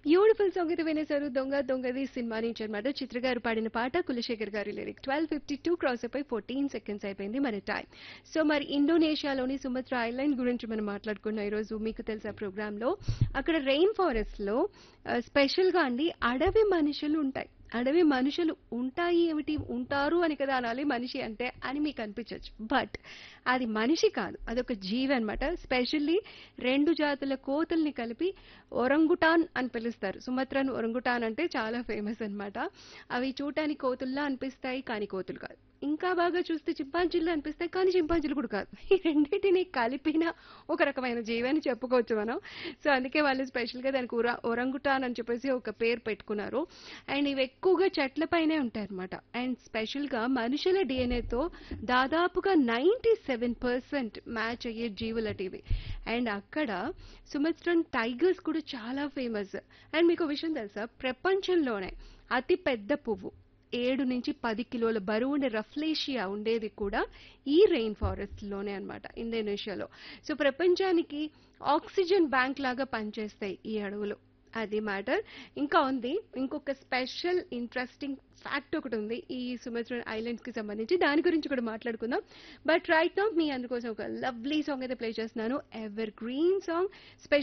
beautiful song అయితే వినేశారు దొంగ దొంగది cinema నుంచి అనమాట చిత్ర గారు పాడిన పాట కులశేఖర్ గారి lyric twelve fifty two cross అయిపోయి ఫోర్టీన్ సెకండ్స్ అయిపోయింది మన టైం సో మరి ఇండోనేషియాలోని సుమత్ర ఐలాండ్ గురించి మనం మాట్లాడుకున్నాం ఈరోజు మీకు తెలుసా ప్రోగ్రామ్ లో అక్కడ రెయిన్ ఫారెస్ట్ లో ఆ, స్పెషల్ గా అండి అడవి మనుషులు ఉంటాయి అడవి మనుషులు ఉంటాయి ఏమిటి ఉంటారు అని కదా అనాలి మనిషి అంటే అని మీకు అనిపించవచ్చు బట్ అది మనిషి కాదు అదొక జీవి అనమాట స్పెషల్లీ రెండు జాతుల కోతుల్ని కలిపి ఒరంగుటాన్ అని పిలుస్తారు సుమత్రన్ ఒరంగుటాన్ అంటే చాలా ఫేమస్ అన్నమాట అవి చూడటానికి కోతుల్లా అనిపిస్తాయి కానీ కోతులు కాదు ఇంకా బాగా చూస్తే చింపాంజీలు అనిపిస్తాయి కానీ చింపాంజీలు కూడా కాదు ఈ రెండింటిని కలిపిన ఒక రకమైన జీవి అని చెప్పుకోవచ్చు మనం సో అందుకే వాళ్ళు స్పెషల్గా దానికి ఉర ఒరంగుటాన్ అని చెప్పేసి ఒక పేరు పెట్టుకున్నారు అండ్ ఇవి ఎక్కువగా చెట్లపైనే ఉంటాయి అనమాట అండ్ స్పెషల్గా మనుషుల డిఎన్ఏతో దాదాపుగా నైంటీ సెవెన్ పర్సెంట్ మ్యాచ్ అయ్యే జీవులట ఇవి అండ్ అక్కడ సుమత్రన్ టైగర్స్ కూడా చాలా ఫేమస్ అండ్ మీకు విషయం తెలుసా ప్రపంచంలోనే అతి పెద్ద పువ్వు ఏడు నుంచి పది కిలోల బరువు ఉండే రఫ్లేషియా ఉండేది కూడా ఈ రెయిన్ ఫారెస్ట్ లోనే అన్నమాట ఇండోనేషియాలో సో ప్రపంచానికి ఆక్సిజన్ బ్యాంక్ లాగా పనిచేస్తాయి ఈ అడవులు అది మ్యాటర్ ఇంకా ఉంది ఇంకొక స్పెషల్ ఇంట్రెస్టింగ్ ఫ్యాక్ట్ ఒకటి ఉంది ఈ సుమత్రన్ ఐలాండ్స్ కి సంబంధించి దాని గురించి కూడా మాట్లాడుకుందాం బట్ రైట్ నౌ మీ అందుకోసం ఒక లవ్లీ సాంగ్ అయితే ప్లే చేస్తున్నాను ఎవర్ గ్రీన్ సాంగ్